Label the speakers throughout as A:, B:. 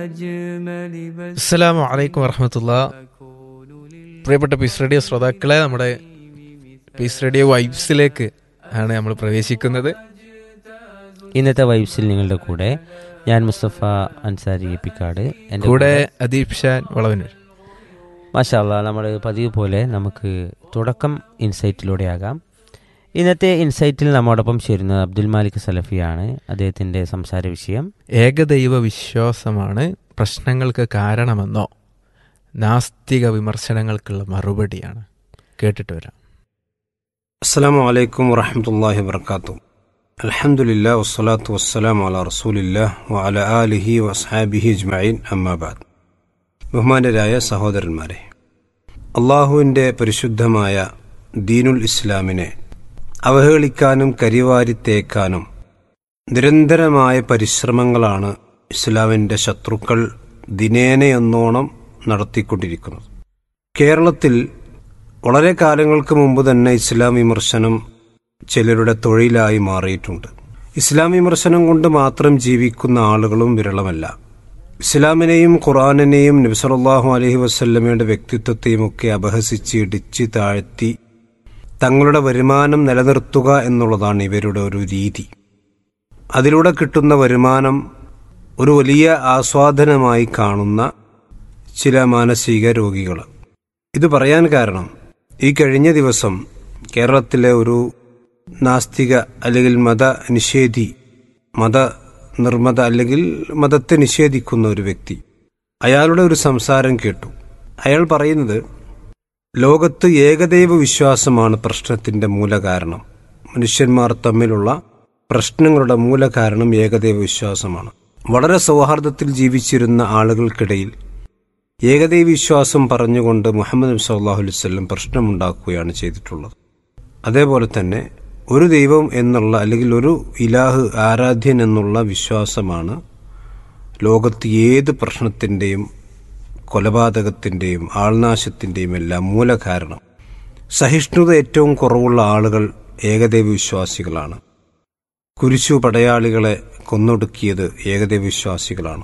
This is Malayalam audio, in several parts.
A: അസ്സലാമു അലൈക്കും വറഹമത്തുള്ള പ്രിയപ്പെട്ട പീസ് റേഡിയോ ശ്രോതാക്കളെ നമ്മുടെ പീസ് റേഡിയോ വൈബ്സിലേക്ക് ആണ് നമ്മൾ പ്രവേശിക്കുന്നത്
B: ഇന്നത്തെ വൈബ്സിൽ നിങ്ങളുടെ കൂടെ ഞാൻ മുസ്തഫ അൻസാരി എപ്പിക്കാട് എൻ്റെ
A: കൂടെ അദീപ് ഷാൻ വളവനൂർ
B: മാഷാല്ല നമ്മൾ പതിവ് പോലെ നമുക്ക് തുടക്കം ഇൻസൈറ്റിലൂടെ ആകാം ഇന്നത്തെ ഇൻസൈറ്റിൽ നമ്മോടൊപ്പം ചേരുന്നത് അബ്ദുൽ മാലിക് സലഫിയാണ് അദ്ദേഹത്തിൻ്റെ സംസാര വിഷയം
A: ഏകദൈവ വിശ്വാസമാണ് പ്രശ്നങ്ങൾക്ക് കാരണമെന്നോ നാസ്തിക വിമർശനങ്ങൾക്കുള്ള മറുപടിയാണ് കേട്ടിട്ട് വരാം
C: السلام عليكم ورحمة الله وبركاته الحمد لله والصلاة والسلام على رسول الله وعلى آله وأصحابه أجمعين أما بعد ബഹുമാനരായ സഹോദരന്മാരെ അള്ളാഹുവിൻ്റെ പരിശുദ്ധമായ ദീനുൽ ഇസ്ലാമിനെ അവഹേളിക്കാനും കരിവാരിത്തേക്കാനും നിരന്തരമായ പരിശ്രമങ്ങളാണ് ഇസ്ലാമിൻ്റെ ശത്രുക്കൾ ദിനേനയെന്നോണം നടത്തിക്കൊണ്ടിരിക്കുന്നത് കേരളത്തിൽ വളരെ കാലങ്ങൾക്ക് മുമ്പ് തന്നെ ഇസ്ലാം വിമർശനം ചിലരുടെ തൊഴിലായി മാറിയിട്ടുണ്ട് ഇസ്ലാം വിമർശനം കൊണ്ട് മാത്രം ജീവിക്കുന്ന ആളുകളും വിരളമല്ല ഇസ്ലാമിനെയും ഖുറാനിനെയും നബ്സലാഹു അലഹി വസ്ല്ലമയുടെ വ്യക്തിത്വത്തെയും ഒക്കെ അപഹസിച്ച് ഇടിച്ച് താഴ്ത്തി തങ്ങളുടെ വരുമാനം നിലനിർത്തുക എന്നുള്ളതാണ് ഇവരുടെ ഒരു രീതി അതിലൂടെ കിട്ടുന്ന വരുമാനം ഒരു വലിയ ആസ്വാദനമായി കാണുന്ന ചില മാനസിക രോഗികൾ ഇത് പറയാൻ കാരണം ഈ കഴിഞ്ഞ ദിവസം കേരളത്തിലെ ഒരു നാസ്തിക അല്ലെങ്കിൽ മത നിഷേധി മത നിർമ്മത അല്ലെങ്കിൽ മതത്തെ നിഷേധിക്കുന്ന ഒരു വ്യക്തി അയാളുടെ ഒരു സംസാരം കേട്ടു അയാൾ പറയുന്നത് ലോകത്ത് ഏകദൈവ വിശ്വാസമാണ് പ്രശ്നത്തിന്റെ മൂലകാരണം മനുഷ്യന്മാർ തമ്മിലുള്ള പ്രശ്നങ്ങളുടെ മൂലകാരണം ഏകദൈവ വിശ്വാസമാണ് വളരെ സൗഹാർദ്ദത്തിൽ ജീവിച്ചിരുന്ന ആളുകൾക്കിടയിൽ ഏകദൈവ വിശ്വാസം പറഞ്ഞുകൊണ്ട് മുഹമ്മദ് നബി സല്ലാഹു അലൈവല്ലം പ്രശ്നമുണ്ടാക്കുകയാണ് ചെയ്തിട്ടുള്ളത് അതേപോലെ തന്നെ ഒരു ദൈവം എന്നുള്ള അല്ലെങ്കിൽ ഒരു ഇലാഹ് ആരാധ്യൻ എന്നുള്ള വിശ്വാസമാണ് ലോകത്ത് ഏത് പ്രശ്നത്തിൻ്റെയും കൊലപാതകത്തിൻ്റെയും ആൾനാശത്തിൻ്റെയും എല്ലാം മൂലകാരണം സഹിഷ്ണുത ഏറ്റവും കുറവുള്ള ആളുകൾ ഏകദൈവ വിശ്വാസികളാണ് കുരിശു പടയാളികളെ കൊന്നൊടുക്കിയത് ഏകദൈവ വിശ്വാസികളാണ്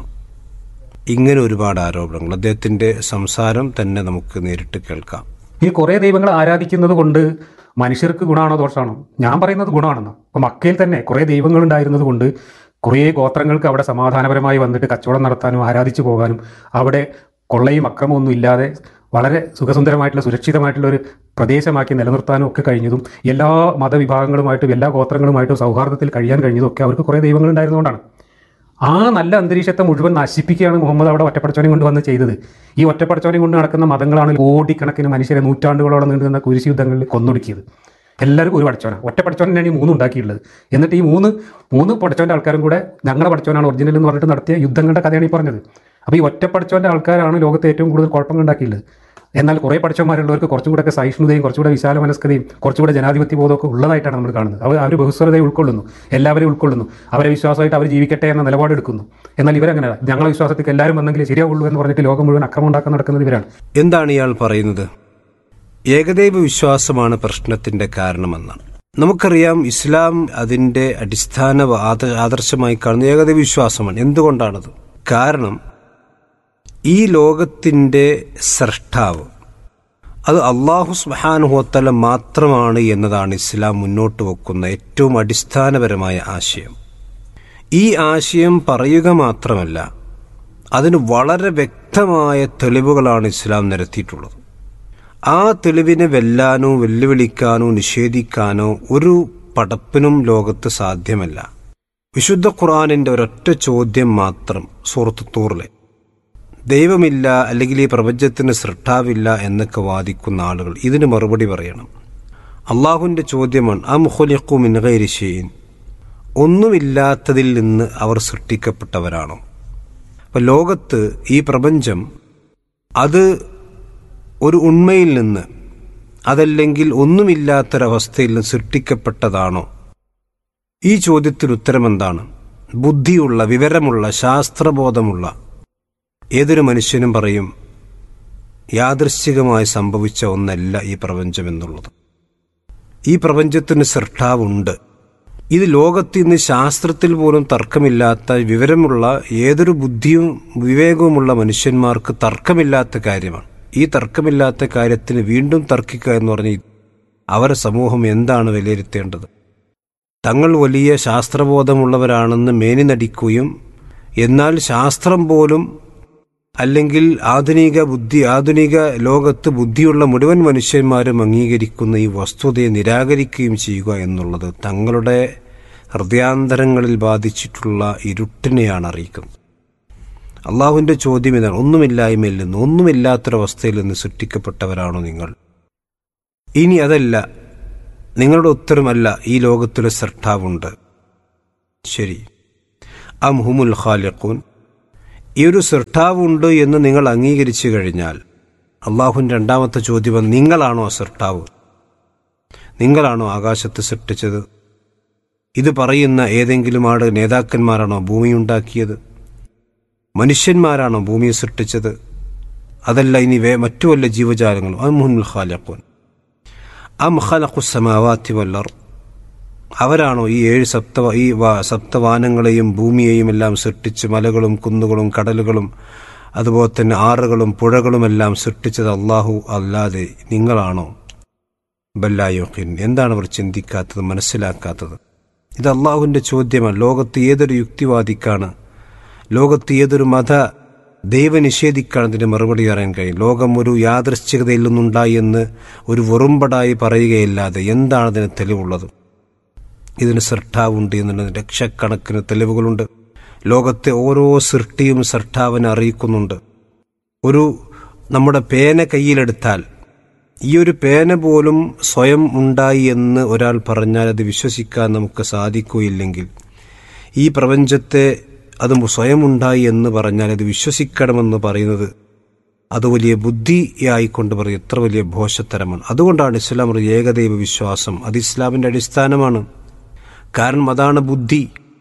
C: ഇങ്ങനെ ഒരുപാട് ആരോപണങ്ങൾ അദ്ദേഹത്തിന്റെ സംസാരം തന്നെ നമുക്ക് നേരിട്ട് കേൾക്കാം
D: ഈ കുറേ ദൈവങ്ങളെ ആരാധിക്കുന്നത് കൊണ്ട് മനുഷ്യർക്ക് ഗുണമാണോ ദോഷമാണോ ഞാൻ പറയുന്നത് ഗുണമാണെന്ന് അപ്പൊ മക്കയിൽ തന്നെ കുറേ ദൈവങ്ങൾ ഉണ്ടായിരുന്നത് കൊണ്ട് കുറേ ഗോത്രങ്ങൾക്ക് അവിടെ സമാധാനപരമായി വന്നിട്ട് കച്ചവടം നടത്താനും ആരാധിച്ചു പോകാനും അവിടെ കൊള്ളയും അക്രമമൊന്നും ഇല്ലാതെ വളരെ സുഖസുന്ദരമായിട്ടുള്ള സുരക്ഷിതമായിട്ടുള്ള ഒരു പ്രദേശമാക്കി നിലനിർത്താനും ഒക്കെ കഴിഞ്ഞതും എല്ലാ മതവിഭാഗങ്ങളുമായിട്ടും എല്ലാ ഗോത്രങ്ങളുമായിട്ടും സൗഹാർദ്ദത്തിൽ കഴിയാൻ കഴിഞ്ഞതും ഒക്കെ അവർക്ക് കുറേ ദൈവങ്ങൾ ഉണ്ടായിരുന്നുകൊണ്ടാണ് ആ നല്ല അന്തരീക്ഷത്തെ മുഴുവൻ നശിപ്പിക്കുകയാണ് മുഹമ്മദ് അവിടെ ഒറ്റപ്പടച്ചോനെ കൊണ്ട് വന്ന് ചെയ്തത് ഈ ഒറ്റപ്പടച്ചോനെ കൊണ്ട് നടക്കുന്ന മതങ്ങളാണ് കോടിക്കണക്കിന് മനുഷ്യരെ നൂറ്റാണ്ടുകളോളം നീണ്ടുന്ന കുരിശ് യുദ്ധങ്ങളിൽ കൊന്നൊടുക്കിയത് എല്ലാവർക്കും ഒരു പടച്ചോനാണ് ഒറ്റ പടച്ചോനാണ് ഈ മൂന്ന് ഉണ്ടാക്കിയിട്ടുള്ളത് എന്നിട്ട് ഈ മൂന്ന് മൂന്ന് പടച്ചോൻ്റെ ആൾക്കാരും കൂടെ ഞങ്ങളുടെ പടച്ചോനാണ് ഒറിജിനൽ എന്ന് പറഞ്ഞിട്ട് നടത്തിയ യുദ്ധങ്ങളുടെ കഥയാണ് ഈ പറഞ്ഞത് അപ്പോൾ ഈ ഒറ്റ പടച്ചോൻ്റെ ആൾക്കാരാണ് ലോകത്ത് ഏറ്റവും കൂടുതൽ കുഴപ്പങ്ങൾ ഉണ്ടാക്കിയിട്ടുള്ളത് എന്നാൽ കുറേ പഠിച്ചവന്മാരുള്ളവർക്ക് കുറച്ചും കൂടെ സഹിഷ്ണുതയും കുറച്ചുകൂടെ വിശാല മനസ്കതയും കുറച്ചുകൂടെ ജനാധിപത്യ ബോധമൊക്കെ ഉള്ളതായിട്ടാണ് നമ്മൾ കാണുന്നത് അവർ അവർ ബഹുസ്വരതയെ ഉൾക്കൊള്ളുന്നു എല്ലാവരെയും ഉൾക്കൊള്ളുന്നു അവരെ വിശ്വാസമായിട്ട് അവർ ജീവിക്കട്ടെ എന്ന നിലപാടെടുക്കുന്നു എന്നാൽ ഇവരങ്ങനെ ഞങ്ങളെ വിശ്വാസത്തിൽ എല്ലാവരും വന്നെങ്കിൽ ശരിയാവുള്ളൂ എന്ന് പറഞ്ഞിട്ട് ലോകം മുഴുവൻ അക്രമം ഉണ്ടാക്കാൻ നടക്കുന്നത് ഇവരാണ്
C: എന്താണ് ഇയാൾ പറയുന്നത് ഏകദൈവ വിശ്വാസമാണ് പ്രശ്നത്തിന്റെ കാരണമെന്നാണ് നമുക്കറിയാം ഇസ്ലാം അതിന്റെ അടിസ്ഥാന ആദ- ആദർശമായി കാണുന്ന ഏകദൈവ വിശ്വാസമാണ് എന്തുകൊണ്ടാണത് കാരണം ഈ ലോകത്തിന്റെ സൃഷ്ടാവ് അത് അള്ളാഹു സുബാനുഹോത്തല മാത്രമാണ് എന്നതാണ് ഇസ്ലാം മുന്നോട്ട് വെക്കുന്ന ഏറ്റവും അടിസ്ഥാനപരമായ ആശയം ഈ ആശയം പറയുക മാത്രമല്ല അതിന് വളരെ വ്യക്തമായ തെളിവുകളാണ് ഇസ്ലാം നിരത്തിയിട്ടുള്ളത് ആ തെളിവിനെ വെല്ലാനോ വെല്ലുവിളിക്കാനോ നിഷേധിക്കാനോ ഒരു പടപ്പിനും ലോകത്ത് സാധ്യമല്ല വിശുദ്ധ ഖുർആാനിന്റെ ഒരൊറ്റ ചോദ്യം മാത്രം സൂറത്ത് തൂറിലെ ദൈവമില്ല അല്ലെങ്കിൽ ഈ പ്രപഞ്ചത്തിന് സൃഷ്ടാവില്ല എന്നൊക്കെ വാദിക്കുന്ന ആളുകൾ ഇതിന് മറുപടി പറയണം അള്ളാഹുവിന്റെ ചോദ്യമാണ് ആ മുഹലിഖു മിൻഗൈരിഷീൻ ഒന്നുമില്ലാത്തതിൽ നിന്ന് അവർ സൃഷ്ടിക്കപ്പെട്ടവരാണോ അപ്പൊ ലോകത്ത് ഈ പ്രപഞ്ചം അത് ഒരു ഉണ്മയിൽ നിന്ന് അതല്ലെങ്കിൽ ഒന്നുമില്ലാത്തൊരവസ്ഥയിൽ നിന്ന് സൃഷ്ടിക്കപ്പെട്ടതാണോ ഈ ചോദ്യത്തിന് ഉത്തരം എന്താണ് ബുദ്ധിയുള്ള വിവരമുള്ള ശാസ്ത്രബോധമുള്ള ഏതൊരു മനുഷ്യനും പറയും യാദൃശ്ചികമായി സംഭവിച്ച ഒന്നല്ല ഈ പ്രപഞ്ചം എന്നുള്ളത് ഈ പ്രപഞ്ചത്തിന് സൃഷ്ടാവുണ്ട് ഇത് ലോകത്ത് ഇന്ന് ശാസ്ത്രത്തിൽ പോലും തർക്കമില്ലാത്ത വിവരമുള്ള ഏതൊരു ബുദ്ധിയും വിവേകവുമുള്ള മനുഷ്യന്മാർക്ക് തർക്കമില്ലാത്ത കാര്യമാണ് ഈ തർക്കമില്ലാത്ത കാര്യത്തിന് വീണ്ടും തർക്കിക്കുക എന്ന് പറഞ്ഞ് അവരെ സമൂഹം എന്താണ് വിലയിരുത്തേണ്ടത് തങ്ങൾ വലിയ ശാസ്ത്രബോധമുള്ളവരാണെന്ന് മേനി നടിക്കുകയും എന്നാൽ ശാസ്ത്രം പോലും അല്ലെങ്കിൽ ആധുനിക ബുദ്ധി ആധുനിക ലോകത്ത് ബുദ്ധിയുള്ള മുഴുവൻ മനുഷ്യന്മാരും അംഗീകരിക്കുന്ന ഈ വസ്തുതയെ നിരാകരിക്കുകയും ചെയ്യുക എന്നുള്ളത് തങ്ങളുടെ ഹൃദയാന്തരങ്ങളിൽ ബാധിച്ചിട്ടുള്ള ഇരുട്ടിനെയാണ് അറിയിക്കുന്നത് അള്ളാഹുവിൻ്റെ ചോദ്യം ഇതാണ് ഒന്നുമില്ലായ്മയിൽ നിന്ന് ഒന്നുമില്ലാത്തൊരവസ്ഥയിൽ നിന്ന് സൃഷ്ടിക്കപ്പെട്ടവരാണോ നിങ്ങൾ ഇനി അതല്ല നിങ്ങളുടെ ഉത്തരമല്ല ഈ ലോകത്തിലെ സൃഷ്ടാവുണ്ട് ശരി അം ഹുമുൽ ഖാലിഖൂൻ ഈ ഒരു സൃഷ്ടാവുണ്ട് എന്ന് നിങ്ങൾ അംഗീകരിച്ചു കഴിഞ്ഞാൽ അള്ളാഹുവിൻ്റെ രണ്ടാമത്തെ ചോദ്യം നിങ്ങളാണോ ആ സൃഷ്ടാവ് നിങ്ങളാണോ ആകാശത്ത് സൃഷ്ടിച്ചത് ഇത് പറയുന്ന ഏതെങ്കിലും ആട് നേതാക്കന്മാരാണോ ഭൂമി ഉണ്ടാക്കിയത് മനുഷ്യന്മാരാണോ ഭൂമിയെ സൃഷ്ടിച്ചത് അതല്ല ഇനി വേ മറ്റു വല്ല ജീവജാലങ്ങളും അമുൽ ഖാലഖൂൻ അം ഖലഖുസമാവാത്തി വല്ലർ അവരാണോ ഈ ഏഴ് സപ്ത ഈ വാ- സപ്തവാനങ്ങളെയും ഭൂമിയെയും എല്ലാം സൃഷ്ടിച്ച് മലകളും കുന്നുകളും കടലുകളും അതുപോലെ തന്നെ ആറുകളും പുഴകളുമെല്ലാം സൃഷ്ടിച്ചത് അള്ളാഹു അല്ലാതെ നിങ്ങളാണോ ബല്ലായോഖിൻ എന്താണ് അവർ ചിന്തിക്കാത്തത് മനസ്സിലാക്കാത്തത് ഇത് അള്ളാഹുവിൻ്റെ ചോദ്യമാണ് ലോകത്ത് ഏതൊരു യുക്തിവാദിക്കാണ് ലോകത്ത് ഏതൊരു മത ദൈവനിഷേധിക്കാണ് ഇതിന് മറുപടി പറയാൻ കഴിയും ലോകം ഒരു യാദൃശ്ചികതയിൽ നിന്നുണ്ടായി എന്ന് ഒരു വെറുമ്പടായി പറയുകയല്ലാതെ എന്താണ് ഇതിന് തെളിവുള്ളത് ഇതിന് സൃഷ്ടാവുണ്ട് എന്നതിന് ലക്ഷക്കണക്കിന് തെളിവുകളുണ്ട് ലോകത്തെ ഓരോ സൃഷ്ടിയും സൃഷ്ടാവിനെ അറിയിക്കുന്നുണ്ട് ഒരു നമ്മുടെ പേന കയ്യിലെടുത്താൽ ഈ ഒരു പേന പോലും സ്വയം ഉണ്ടായി എന്ന് ഒരാൾ പറഞ്ഞാൽ അത് വിശ്വസിക്കാൻ നമുക്ക് സാധിക്കുകയില്ലെങ്കിൽ ഈ പ്രപഞ്ചത്തെ അത് സ്വയം ഉണ്ടായി എന്ന് പറഞ്ഞാൽ അത് വിശ്വസിക്കണമെന്ന് പറയുന്നത് അത് വലിയ ബുദ്ധിയായിക്കൊണ്ട് പറയും എത്ര വലിയ ഭോഷത്തരമാണ് അതുകൊണ്ടാണ് ഇസ്ലാം ഒരു ഏകദൈവ വിശ്വാസം അത് ഇസ്ലാമിൻ്റെ അടിസ്ഥാനമാണ് കാരണം അതാണ് ബുദ്ധി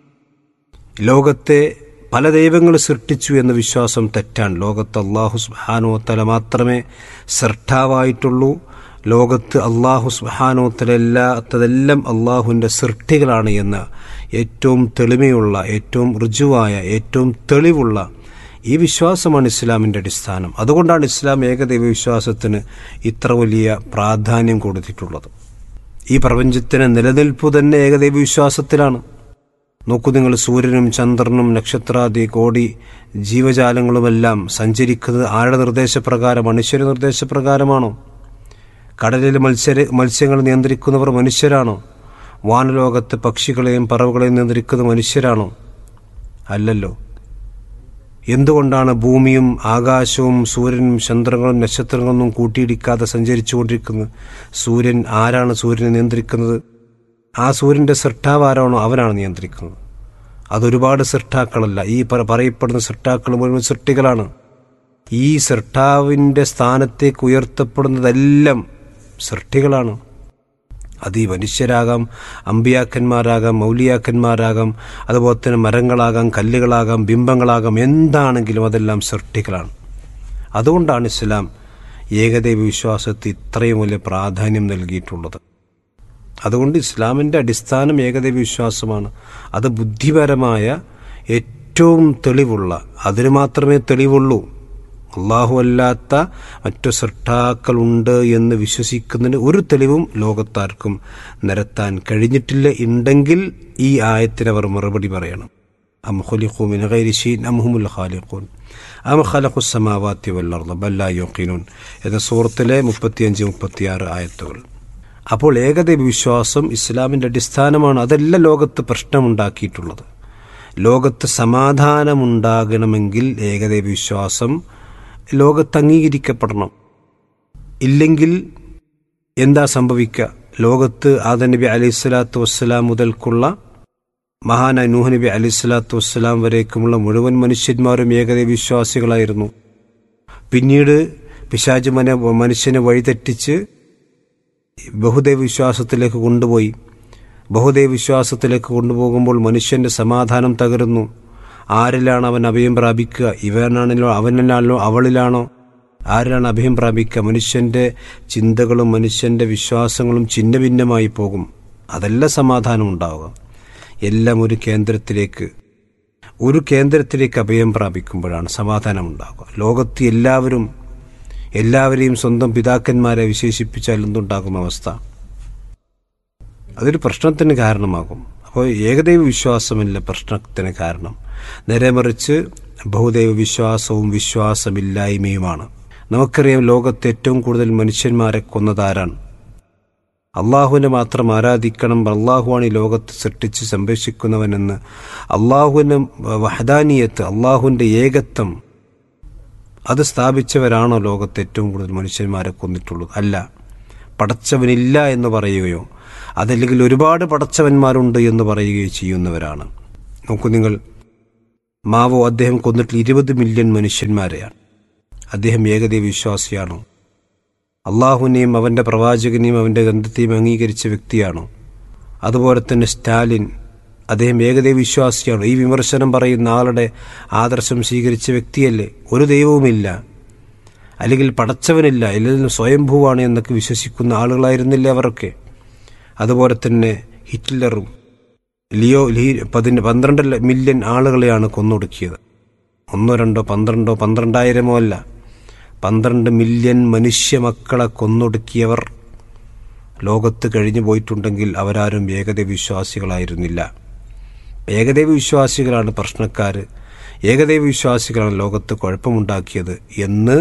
C: ലോകത്തെ പല ദൈവങ്ങൾ സൃഷ്ടിച്ചു എന്ന വിശ്വാസം തെറ്റാണ് ലോകത്ത് അള്ളാഹു സുബാനോത്തല മാത്രമേ സൃഷ്ടാവായിട്ടുള്ളൂ ലോകത്ത് അള്ളാഹു സുബാനോത്തലല്ലാത്തതെല്ലാം അള്ളാഹുവിൻ്റെ സൃഷ്ടികളാണ് എന്ന ഏറ്റവും തെളിമയുള്ള ഏറ്റവും ഋജുവായ ഏറ്റവും തെളിവുള്ള ഈ വിശ്വാസമാണ് ഇസ്ലാമിൻ്റെ അടിസ്ഥാനം അതുകൊണ്ടാണ് ഇസ്ലാം ഏകദൈവ വിശ്വാസത്തിന് ഇത്ര വലിയ പ്രാധാന്യം കൊടുത്തിട്ടുള്ളത് ഈ പ്രപഞ്ചത്തിന് നിലനിൽപ്പ് തന്നെ ഏകദൈവ വിശ്വാസത്തിലാണ് നോക്കൂ നിങ്ങൾ സൂര്യനും ചന്ദ്രനും നക്ഷത്രാദി കോടി ജീവജാലങ്ങളുമെല്ലാം സഞ്ചരിക്കുന്നത് ആരുടെ നിർദ്ദേശപ്രകാരം മനുഷ്യരുടെ നിർദ്ദേശപ്രകാരമാണോ കടലിലെ മത്സ്യ മത്സ്യങ്ങൾ നിയന്ത്രിക്കുന്നവർ മനുഷ്യരാണോ വാനലോകത്ത് പക്ഷികളെയും പറവുകളെയും നിയന്ത്രിക്കുന്ന മനുഷ്യരാണോ അല്ലല്ലോ എന്തുകൊണ്ടാണ് ഭൂമിയും ആകാശവും സൂര്യനും ചന്ദ്രങ്ങളും നക്ഷത്രങ്ങളൊന്നും കൂട്ടിയിടിക്കാതെ സഞ്ചരിച്ചുകൊണ്ടിരിക്കുന്നത് സൂര്യൻ ആരാണ് സൂര്യനെ നിയന്ത്രിക്കുന്നത് ആ സൂര്യന്റെ സൃഷ്ടാവ് ആരാണോ അവനാണ് നിയന്ത്രിക്കുന്നത് അതൊരുപാട് സൃഷ്ടാക്കളല്ല ഈ പറ- പറയപ്പെടുന്ന സൃഷ്ടാക്കൾ മുഴുവൻ സൃഷ്ടികളാണ് ഈ സൃഷ്ടാവിന്റെ സ്ഥാനത്തേക്ക് ഉയർത്തപ്പെടുന്നതെല്ലാം സൃഷ്ടികളാണ് അത് ഈ മനുഷ്യരാകാം അമ്പിയാക്കന്മാരാകാം മൗലിയാക്കന്മാരാകാം അതുപോലെ തന്നെ മരങ്ങളാകാം കല്ലുകളാകാം ബിംബങ്ങളാകാം എന്താണെങ്കിലും അതെല്ലാം സൃഷ്ടികളാണ് അതുകൊണ്ടാണ് ഇസ്ലാം ഏകദൈവ വിശ്വാസത്തിൽ ഇത്രയും വലിയ പ്രാധാന്യം നൽകിയിട്ടുള്ളത് അതുകൊണ്ട് ഇസ്ലാമിൻ്റെ അടിസ്ഥാനം ഏകദൈവ വിശ്വാസമാണ് അത് ബുദ്ധിപരമായ ഏറ്റവും തെളിവുള്ള അതിന് മാത്രമേ തെളിവുള്ളൂ അള്ളാഹു അല്ലാത്ത മറ്റു സൃഷ്ടാക്കളുണ്ട് എന്ന് വിശ്വസിക്കുന്നതിന് ഒരു തെളിവും ലോകത്താർക്കും നിരത്താൻ കഴിഞ്ഞിട്ടില്ല ഉണ്ടെങ്കിൽ ഈ ആയത്തിന് അവർ മറുപടി പറയണം അം ഖുലിഖു മിൻ ഗൈരി ഷൈഇൻ അം ഹുമുൽ ഖാലിഖൂൻ അം ഖലഖു സമാവാത്തി വൽ അർദ ബൽ ലാ യുഖിനൂൻ എന്ന സൂറത്തിലെ മുപ്പത്തിയഞ്ച് മുപ്പത്തിയാറ് ആയത്തുകൾ അപ്പോൾ ഏകദൈവ വിശ്വാസം ഇസ്ലാമിൻ്റെ അടിസ്ഥാനമാണ് അതല്ല ലോകത്ത് പ്രശ്നമുണ്ടാക്കിയിട്ടുള്ളത് ലോകത്ത് സമാധാനമുണ്ടാകണമെങ്കിൽ ഏകദൈവ വിശ്വാസം ലോകത്ത് അംഗീകരിക്കപ്പെടണം ഇല്ലെങ്കിൽ എന്താ സംഭവിക്കുക ലോകത്ത് ആദ നബി അലൈഹി സ്വലാത്തു വസ്സലാം മുതൽക്കുള്ള മഹാനായ നൂഹ് നബി അലൈഹി സ്വലാത്തു വസ്സലാം വരേക്കുമുള്ള മുഴുവൻ മനുഷ്യന്മാരും ഏകദൈവ വിശ്വാസികളായിരുന്നു പിന്നീട് പിശാജ് മന മനുഷ്യനെ വഴിതെറ്റിച്ച് ബഹുദൈവ വിശ്വാസത്തിലേക്ക് കൊണ്ടുപോയി ബഹുദൈവ വിശ്വാസത്തിലേക്ക് കൊണ്ടുപോകുമ്പോൾ മനുഷ്യന്റെ സമാധാനം തകരുന്നു ആരിലാണ് അവൻ അഭയം പ്രാപിക്കുക ഇവനാണല്ലോ അവനിലാണല്ലോ അവളിലാണോ ആരിലാണ് അഭയം പ്രാപിക്കുക മനുഷ്യന്റെ ചിന്തകളും മനുഷ്യന്റെ വിശ്വാസങ്ങളും ഛിന്ന ഭിന്നമായി പോകും അതല്ല സമാധാനം ഉണ്ടാവുക എല്ലാം ഒരു കേന്ദ്രത്തിലേക്ക് ഒരു കേന്ദ്രത്തിലേക്ക് അഭയം പ്രാപിക്കുമ്പോഴാണ് സമാധാനം ഉണ്ടാകുക ലോകത്ത് എല്ലാവരും എല്ലാവരെയും സ്വന്തം പിതാക്കന്മാരെ വിശേഷിപ്പിച്ചാൽ എന്തുണ്ടാകും അവസ്ഥ അതൊരു പ്രശ്നത്തിന് കാരണമാകും അപ്പോൾ ഏകദൈവ വിശ്വാസമല്ല പ്രശ്നത്തിന് കാരണം നേരെ മറിച്ച് ബഹുദൈവ വിശ്വാസവും വിശ്വാസമില്ലായ്മയുമാണ് നമുക്കറിയാം ലോകത്ത് ഏറ്റവും കൂടുതൽ മനുഷ്യന്മാരെ കൊന്നതാരാണ് അള്ളാഹുവിനെ മാത്രം ആരാധിക്കണം അള്ളാഹുവാണ് ഈ ലോകത്ത് സൃഷ്ടിച്ച് സംരക്ഷിക്കുന്നവനെന്ന് അള്ളാഹുവിന് വഹദാനിയത്ത് അള്ളാഹുവിൻ്റെ ഏകത്വം അത് സ്ഥാപിച്ചവരാണോ ലോകത്ത് ഏറ്റവും കൂടുതൽ മനുഷ്യന്മാരെ കൊന്നിട്ടുള്ളത് അല്ല പടച്ചവനില്ല എന്ന് പറയുകയോ അതല്ലെങ്കിൽ ഒരുപാട് പടച്ചവന്മാരുണ്ട് എന്ന് പറയുകയോ ചെയ്യുന്നവരാണ് നോക്കൂ നിങ്ങൾ മാവോ അദ്ദേഹം കൊന്നിട്ട് ഇരുപത് മില്യൺ മനുഷ്യന്മാരെയാണ് അദ്ദേഹം ഏകദൈവ വിശ്വാസിയാണോ അള്ളാഹുവിനെയും അവൻ്റെ പ്രവാചകനെയും അവൻ്റെ ഗ്രന്ഥത്തെയും അംഗീകരിച്ച വ്യക്തിയാണോ അതുപോലെ തന്നെ സ്റ്റാലിൻ അദ്ദേഹം ഏകദൈവ വിശ്വാസിയാണോ ഈ വിമർശനം പറയുന്ന ആളുടെ ആദർശം സ്വീകരിച്ച വ്യക്തിയല്ലേ ഒരു ദൈവവുമില്ല അല്ലെങ്കിൽ പടച്ചവനില്ല എല്ലാവരും സ്വയംഭൂവാണ് എന്നൊക്കെ വിശ്വസിക്കുന്ന ആളുകളായിരുന്നില്ല അവരൊക്കെ അതുപോലെ തന്നെ ഹിറ്റ്ലറും ലിയോ ലീ പതിന് പന്ത്രണ്ട് മില്യൺ ആളുകളെയാണ് കൊന്നൊടുക്കിയത് ഒന്നോ രണ്ടോ പന്ത്രണ്ടോ പന്ത്രണ്ടായിരമോ അല്ല പന്ത്രണ്ട് മില്യൺ മനുഷ്യ മക്കളെ കൊന്നൊടുക്കിയവർ ലോകത്ത് കഴിഞ്ഞു പോയിട്ടുണ്ടെങ്കിൽ അവരാരും ഏകദൈവ വിശ്വാസികളായിരുന്നില്ല ഏകദൈവ വിശ്വാസികളാണ് പ്രശ്നക്കാർ ഏകദൈവ വിശ്വാസികളാണ് ലോകത്ത് കുഴപ്പമുണ്ടാക്കിയത് എന്ന്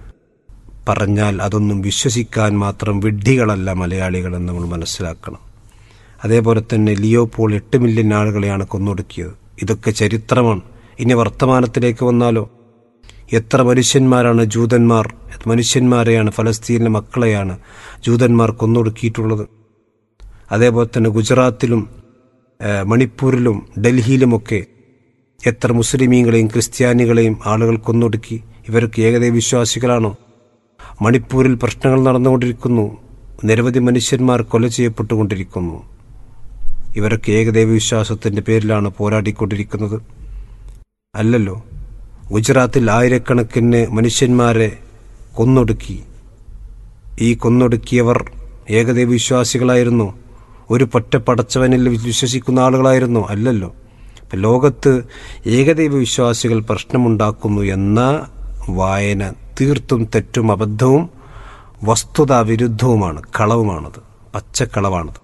C: പറഞ്ഞാൽ അതൊന്നും വിശ്വസിക്കാൻ മാത്രം വിഡ്ഢികളല്ല മലയാളികളെന്ന് നമ്മൾ മനസ്സിലാക്കണം അതേപോലെ തന്നെ ലിയോ പോൾ എട്ട് മില്യൺ ആളുകളെയാണ് കൊന്നൊടുക്കിയത് ഇതൊക്കെ ചരിത്രമാണ് ഇനി വർത്തമാനത്തിലേക്ക് വന്നാലോ എത്ര മനുഷ്യന്മാരാണ് ജൂതന്മാർ മനുഷ്യന്മാരെയാണ് ഫലസ്തീനിലെ മക്കളെയാണ് ജൂതന്മാർ കൊന്നൊടുക്കിയിട്ടുള്ളത് അതേപോലെ തന്നെ ഗുജറാത്തിലും ഏഹ്, മണിപ്പൂരിലും ഡൽഹിയിലുമൊക്കെ എത്ര മുസ്ലിമീങ്ങളെയും ക്രിസ്ത്യാനികളെയും ആളുകൾ കൊന്നൊടുക്കി ഇവരൊക്കെ ഏകദൈവ വിശ്വാസികളാണോ മണിപ്പൂരിൽ പ്രശ്നങ്ങൾ നടന്നുകൊണ്ടിരിക്കുന്നു നിരവധി മനുഷ്യന്മാർ കൊല ചെയ്യപ്പെട്ടുകൊണ്ടിരിക്കുന്നു ഇവരൊക്കെ ഏകദൈവ വിശ്വാസത്തിന്റെ പേരിലാണ് പോരാടിക്കൊണ്ടിരിക്കുന്നത് അല്ലല്ലോ ഗുജറാത്തിൽ ആയിരക്കണക്കിന് മനുഷ്യന്മാരെ കൊന്നൊടുക്കി ഈ കൊന്നൊടുക്കിയവർ ഏകദൈവ വിശ്വാസികളായിരുന്നു ഒരു പൊറ്റ പടച്ചവനിൽ വിശ്വസിക്കുന്ന ആളുകളായിരുന്നു അല്ലല്ലോ ഇപ്പം ലോകത്ത് ഏകദൈവ വിശ്വാസികൾ പ്രശ്നമുണ്ടാക്കുന്നു എന്ന വായന തീർത്തും തെറ്റും അബദ്ധവും വസ്തുതാ വിരുദ്ധവുമാണ് കളവുമാണത് പച്ചക്കളവാണത്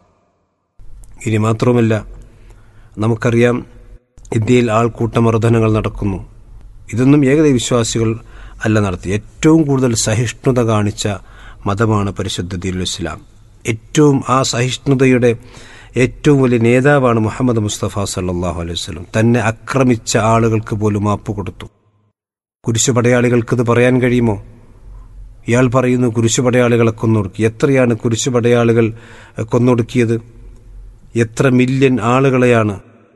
C: ഇനി മാത്രവുമല്ല നമുക്കറിയാം ഇന്ത്യയിൽ ആൾക്കൂട്ടമർദ്ദനങ്ങൾ നടക്കുന്നു ഇതൊന്നും ഏകദൈവ വിശ്വാസികൾ അല്ല നടത്തി ഏറ്റവും കൂടുതൽ സഹിഷ്ണുത കാണിച്ച മതമാണ് പരിശുദ്ധ ദീനുൽ ഇസ്ലാം ഏറ്റവും ആ സഹിഷ്ണുതയുടെ ഏറ്റവും വലിയ നേതാവാണ് മുഹമ്മദ് മുസ്തഫ സല്ലാഹു അലൈഹി വസല്ലം തന്നെ ആക്രമിച്ച ആളുകൾക്ക് പോലും മാപ്പ് കൊടുത്തു കുരിശുപടയാളികൾക്ക് ഇത് പറയാൻ കഴിയുമോ ഇയാൾ പറയുന്നു കുരിശുപടയാളികളെ കൊന്നൊടുക്കി എത്രയാണ് കുരിശുപടയാളികൾ എഹ്, കൊന്നൊടുക്കിയത് എത്ര മില്യൺ ആളുകളെയാണ്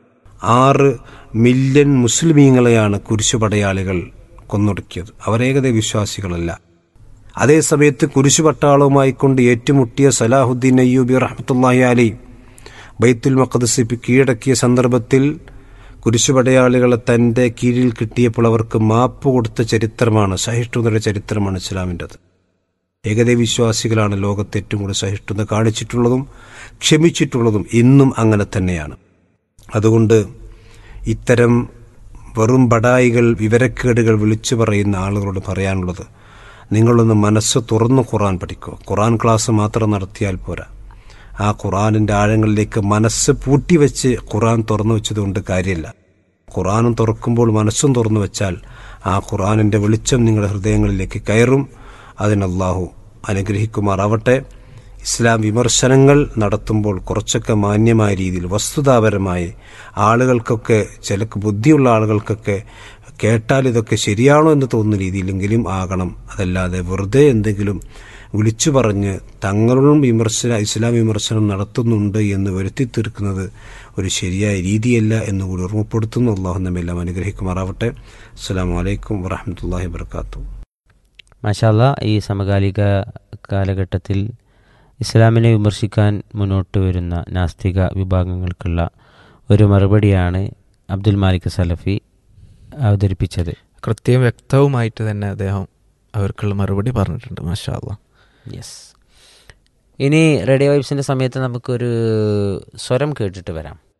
C: ആറ് മില്യൺ മുസ്ലിമീങ്ങളെയാണ് കുരിശുപടയാളികൾ കൊന്നൊടുക്കിയത് അവരേകത വിശ്വാസികളല്ല അതേസമയത്ത് കുരിശുപട്ടാളവുമായി കൊണ്ട് ഏറ്റുമുട്ടിയ സലാഹുദ്ദീൻ അയ്യൂബി റഹ്മത്തുല്ലാഹി അലി ബൈത്തുൽ മഖദസ് കീഴടക്കിയ സന്ദർഭത്തിൽ കുരിശുപടയാളികളെ തന്റെ കീഴിൽ കിട്ടിയപ്പോൾ അവർക്ക് മാപ്പ് കൊടുത്ത ചരിത്രമാണ് സഹിഷ്ണുതയുടെ ചരിത്രമാണ് ഇസ്ലാമിൻ്റെത് ഏകദൈവ വിശ്വാസികളാണ് ലോകത്ത് ഏറ്റവും കൂടുതൽ സഹിഷ്ണുത കാണിച്ചിട്ടുള്ളതും ക്ഷമിച്ചിട്ടുള്ളതും ഇന്നും അങ്ങനെ തന്നെയാണ് അതുകൊണ്ട് ഇത്തരം വെറും ബടായികൾ വിവരക്കേടുകൾ വിളിച്ചു പറയുന്ന ആളുകളോട് പറയാനുള്ളത് നിങ്ങളൊന്ന് മനസ്സ് തുറന്ന് ഖുറാൻ പഠിക്കുക ഖുറാൻ ക്ലാസ് മാത്രം നടത്തിയാൽ പോരാ ആ ഖുറാനിൻ്റെ ആഴങ്ങളിലേക്ക് മനസ്സ് പൂട്ടിവെച്ച് ഖുറാൻ തുറന്നു വെച്ചതുകൊണ്ട് കാര്യമില്ല ഖുറാനും തുറക്കുമ്പോൾ മനസ്സും തുറന്നു വെച്ചാൽ ആ ഖുറാനിൻ്റെ വെളിച്ചം നിങ്ങളുടെ ഹൃദയങ്ങളിലേക്ക് കയറും അതിന് അള്ളാഹു അനുഗ്രഹിക്കുമാറാവട്ടെ ഇസ്ലാം വിമർശനങ്ങൾ നടത്തുമ്പോൾ കുറച്ചൊക്കെ മാന്യമായ രീതിയിൽ വസ്തുതാപരമായി ആളുകൾക്കൊക്കെ ചില ബുദ്ധിയുള്ള ആളുകൾക്കൊക്കെ കേട്ടാൽ ഇതൊക്കെ ശരിയാണോ എന്ന് തോന്നുന്ന രീതിയിലെങ്കിലും ആകണം അതല്ലാതെ വെറുതെ എന്തെങ്കിലും വിളിച്ചു പറഞ്ഞ് തങ്ങളും വിമർശന ഇസ്ലാം വിമർശനം നടത്തുന്നുണ്ട് എന്ന് വരുത്തി തീർക്കുന്നത് ഒരു ശരിയായ രീതിയല്ല എന്നുകൂടി ഓർമ്മപ്പെടുത്തുന്നു അള്ളാഹു നമ്മെല്ലാം അനുഗ്രഹിക്കുമാറാവട്ടെ അസ്സാം വലൈക്കും വറഹമത്തല്ലാഹി വർക്കാത്തു
B: മാഷാല്ല ഈ സമകാലിക കാലഘട്ടത്തിൽ ഇസ്ലാമിനെ വിമർശിക്കാൻ മുന്നോട്ട് വരുന്ന നാസ്തിക വിഭാഗങ്ങൾക്കുള്ള ഒരു മറുപടിയാണ് അബ്ദുൽ മാലിക് സലഫി അവതരിപ്പിച്ചത്
A: കൃത്യം വ്യക്തവുമായിട്ട് തന്നെ അദ്ദേഹം അവർക്കുള്ള മറുപടി പറഞ്ഞിട്ടുണ്ട് മാഷാ അല്ലാ
B: യെസ് ഇനി റേഡിയോ വൈബ്സിൻ്റെ സമയത്ത് നമുക്കൊരു സ്വരം കേട്ടിട്ട് വരാം